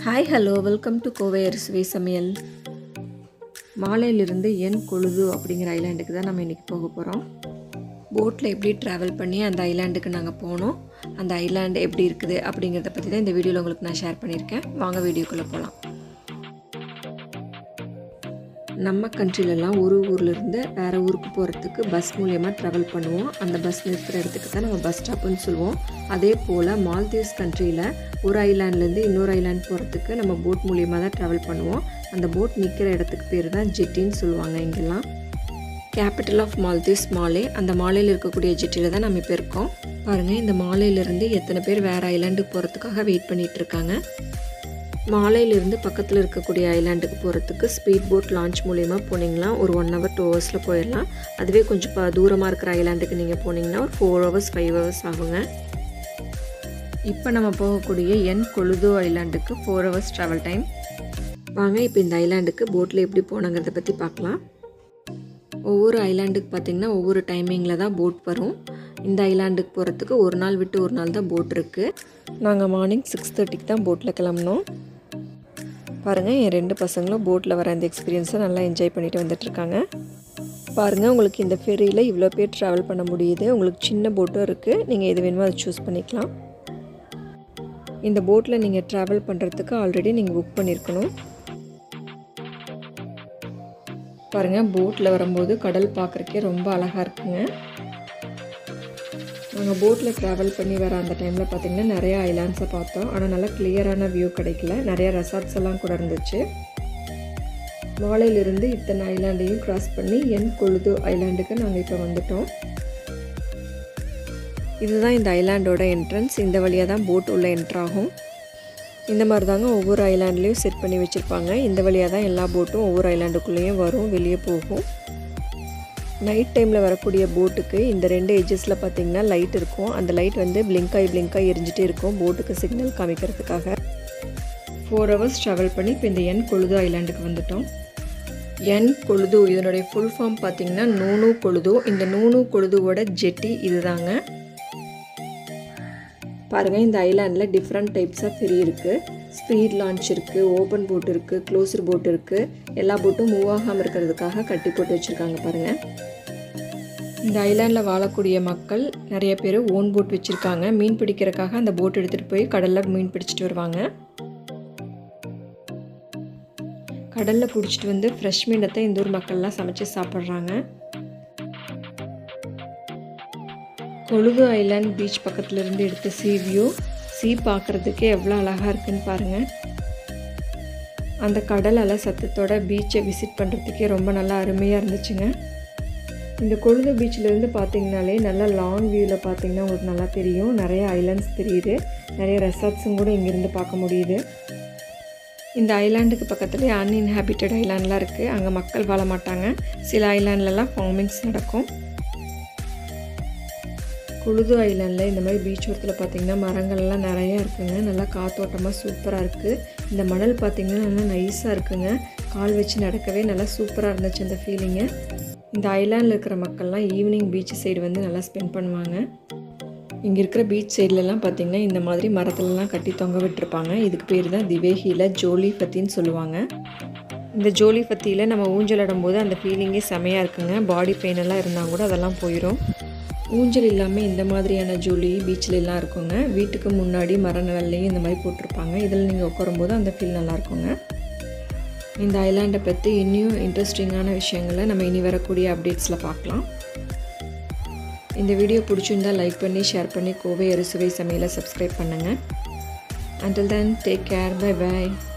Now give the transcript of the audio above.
hi hello welcome to Kovai அரிசுவை சமையல் மாலையிலிருந்து என் கொழுது அப்படிங்கிற ஐலாண்டுக்கு தான் நம்ம இன்றைக்கி போக போகிறோம் போட்டில் எப்படி ட்ராவல் பண்ணி அந்த ஐலாண்டுக்கு நாங்கள் போனோம் அந்த ஐலாண்டு எப்படி இருக்குது அப்படிங்கிறத பற்றி தான் இந்த வீடியோவில் உங்களுக்கு நான் ஷேர் பண்ணியிருக்கேன் வாங்க வீடியோக்குள்ளே போகலாம் நம்ம கண்ட்ரிலலாம் ஒரு ஊர்லேருந்து வேறு ஊருக்கு போகிறதுக்கு பஸ் மூலயமா ட்ராவல் பண்ணுவோம் அந்த பஸ் நிறுத்துகிற இடத்துக்கு தான் நம்ம பஸ் ஸ்டாப்புன்னு சொல்லுவோம் அதே போல் மால்தீவ்ஸ் கண்ட்ரியில் ஒரு ஐலாண்ட்லேருந்து இன்னொரு ஐலாண்ட் போகிறதுக்கு நம்ம போட் மூலியமாக தான் ட்ராவல் பண்ணுவோம் அந்த போட் நிற்கிற இடத்துக்கு பேர் தான் ஜெட்டின்னு சொல்லுவாங்க இங்கெல்லாம் கேபிட்டல் ஆஃப் மால்தீவ்ஸ் மாலே அந்த மாலையில் இருக்கக்கூடிய ஜெட்டியில் தான் நம்ம இப்போ இருக்கோம் பாருங்கள் இந்த மாலையிலேருந்து எத்தனை பேர் வேறு ஐலாண்டுக்கு போகிறதுக்காக வெயிட் பண்ணிகிட்டு இருக்காங்க மாலையிலிருந்து பக்கத்தில் இருக்கக்கூடிய ஐலாண்டுக்கு போகிறதுக்கு ஸ்பீட் போட் லான்ச் மூலயமா போனீங்கன்னா ஒரு ஒன் ஹவர் டூ ஹவர்ஸில் போயிடலாம் அதுவே கொஞ்சம் ப தூரமாக இருக்கிற ஐலாண்டுக்கு நீங்கள் போனீங்கன்னா ஒரு ஃபோர் ஹவர்ஸ் ஃபைவ் ஹவர்ஸ் ஆகுங்க இப்போ நம்ம போகக்கூடிய என் கொழுதோ ஐலாண்டுக்கு ஃபோர் ஹவர்ஸ் ட்ராவல் டைம் வாங்க இப்போ இந்த ஐலாண்டுக்கு போட்டில் எப்படி போனாங்கிறத பற்றி பார்க்கலாம் ஒவ்வொரு ஐலாண்டுக்கு பார்த்திங்கன்னா ஒவ்வொரு டைமிங்கில் தான் போட் வரும் இந்த ஐலாண்டுக்கு போகிறதுக்கு ஒரு நாள் விட்டு ஒரு நாள் தான் போட் இருக்குது நாங்கள் மார்னிங் சிக்ஸ் தேர்ட்டிக்கு தான் போட்டில் கிளம்புனோம் பாருங்கள் என் ரெண்டு பசங்களும் போட்டில் வர அந்த எக்ஸ்பீரியன்ஸை நல்லா என்ஜாய் பண்ணிட்டு வந்துட்டுருக்காங்க பாருங்கள் உங்களுக்கு இந்த ஃபெரியில் இவ்வளோ பேர் ட்ராவல் பண்ண முடியுது உங்களுக்கு சின்ன போட்டும் இருக்குது நீங்கள் எது வேணுமோ அதை சூஸ் பண்ணிக்கலாம் இந்த போட்டில் நீங்கள் ட்ராவல் பண்ணுறதுக்கு ஆல்ரெடி நீங்கள் புக் பண்ணியிருக்கணும் பாருங்கள் போட்டில் வரும்போது கடல் பார்க்குறக்கே ரொம்ப அழகாக இருக்குங்க நாங்கள் போட்டில் ட்ராவல் பண்ணி வர அந்த டைமில் பார்த்திங்கன்னா நிறையா ஐலாண்ட்ஸை பார்த்தோம் ஆனால் நல்லா கிளியரான வியூ கிடைக்கல நிறையா ரெசார்ட்ஸ் எல்லாம் கூட இருந்துச்சு மாலையிலிருந்து இத்தனை ஐலாண்டையும் கிராஸ் பண்ணி என் கொழுது ஐலாண்டுக்கு நாங்கள் இப்போ வந்துட்டோம் இதுதான் இந்த ஐலாண்டோட என்ட்ரன்ஸ் இந்த வழியாக தான் போட் உள்ள என்ட்ராகும் இந்த மாதிரி தாங்க ஒவ்வொரு ஐலாண்ட்லேயும் செட் பண்ணி வச்சுருப்பாங்க இந்த வழியாக தான் எல்லா போட்டும் ஒவ்வொரு ஐலாண்டுக்குள்ளேயும் வரும் வெளியே போகும் நைட் டைமில் வரக்கூடிய போட்டுக்கு இந்த ரெண்டு எஜஸில் பார்த்திங்கன்னா லைட் இருக்கும் அந்த லைட் வந்து பிளிங்காய் பிளிங்காய் எரிஞ்சிட்டே இருக்கும் போட்டுக்கு சிக்னல் காமிக்கிறதுக்காக ஃபோர் ஹவர்ஸ் ட்ராவல் பண்ணி இப்போ இந்த என் கொழுது ஐலாண்டுக்கு வந்துட்டோம் என் கொழுது இதனுடைய ஃபுல் ஃபார்ம் பார்த்திங்கன்னா நூனு கொழுது இந்த நூனு கொழுதுவோட ஜெட்டி இதுதாங்க பாருங்கள் இந்த ஐலாண்டில் டிஃப்ரெண்ட் டைப்ஸ் ஆஃப் ஃபெரி இருக்குது ஸ்பீட் லான்ச் இருக்குது ஓப்பன் போட் இருக்குது க்ளோஸர் போட் இருக்குது எல்லா போட்டும் மூவ் ஆகாமல் இருக்கிறதுக்காக கட்டி போட்டு வச்சுருக்காங்க பாருங்கள் இந்த ஐலாண்டில் வாழக்கூடிய மக்கள் நிறைய பேர் ஓன் போட் வச்சுருக்காங்க மீன் பிடிக்கிறதுக்காக அந்த போட் எடுத்துகிட்டு போய் கடலில் மீன் பிடிச்சிட்டு வருவாங்க கடலில் பிடிச்சிட்டு வந்து ஃப்ரெஷ் மீனத்தை இந்த ஊர் மக்கள்லாம் சமைச்சு சாப்பிட்றாங்க கொழுது ஐலாண்ட் பீச் பக்கத்தில் இருந்து எடுத்த சீ வியூ சீ பார்க்குறதுக்கே எவ்வளோ அழகாக இருக்குன்னு பாருங்கள் அந்த கடல் அலை சத்தத்தோட பீச்சை விசிட் பண்ணுறதுக்கே ரொம்ப நல்லா அருமையாக இருந்துச்சுங்க இந்த கொழுது பீச்சிலேருந்து பார்த்தீங்கனாலே நல்லா லாங் வியூவில் பார்த்தீங்கன்னா உங்களுக்கு நல்லா தெரியும் நிறைய ஐலாண்ட்ஸ் தெரியுது நிறைய ரெசார்ட்ஸும் கூட இங்கேருந்து பார்க்க முடியுது இந்த ஐலாண்டுக்கு பக்கத்துலேயே அன்இன்ஹாபிட்டட் ஐலாண்ட்லாம் இருக்குது அங்கே மக்கள் வாழ மாட்டாங்க சில ஐலாண்ட்லலாம் ஃபார்மிங்ஸ் நடக்கும் குழுது ஐலாண்டில் இந்த மாதிரி பீச் ஓரத்தில் பார்த்திங்கன்னா மரங்கள்லாம் நிறையா இருக்குங்க நல்லா காத்தோட்டமாக சூப்பராக இருக்குது இந்த மணல் பார்த்திங்கன்னா நல்லா நைஸாக இருக்குங்க கால் வச்சு நடக்கவே நல்லா சூப்பராக இருந்துச்சு அந்த ஃபீலிங்கு இந்த ஐலாண்டில் இருக்கிற மக்கள்லாம் ஈவினிங் பீச் சைடு வந்து நல்லா ஸ்பெண்ட் பண்ணுவாங்க இங்கே இருக்கிற பீச் சைட்லலாம் பார்த்திங்கன்னா இந்த மாதிரி மரத்துலலாம் கட்டி தொங்க விட்டுருப்பாங்க இதுக்கு பேர் தான் திவேஹியில் ஜோலி ஃபத்தின்னு சொல்லுவாங்க இந்த ஜோலி ஃபத்தியில் நம்ம ஊஞ்சல் போது அந்த ஃபீலிங்கே செமையாக இருக்குங்க பாடி பெயின் எல்லாம் இருந்தால் கூட அதெல்லாம் போயிடும் ஊஞ்சல் இல்லாமல் இந்த மாதிரியான ஜோலி பீச்சில் எல்லாம் இருக்குங்க வீட்டுக்கு முன்னாடி மர நிழல்லையும் இந்த மாதிரி போட்டிருப்பாங்க இதில் நீங்கள் உட்காரும்போது அந்த ஃபீல் நல்லாயிருக்குங்க இந்த ஐலாண்டை பற்றி இன்னும் இன்ட்ரெஸ்டிங்கான விஷயங்களை நம்ம இனி வரக்கூடிய அப்டேட்ஸில் பார்க்கலாம் இந்த வீடியோ பிடிச்சிருந்தால் லைக் பண்ணி ஷேர் பண்ணி கோவை அறுசுவை சமையலை சப்ஸ்கிரைப் பண்ணுங்கள் until then take care bye பாய்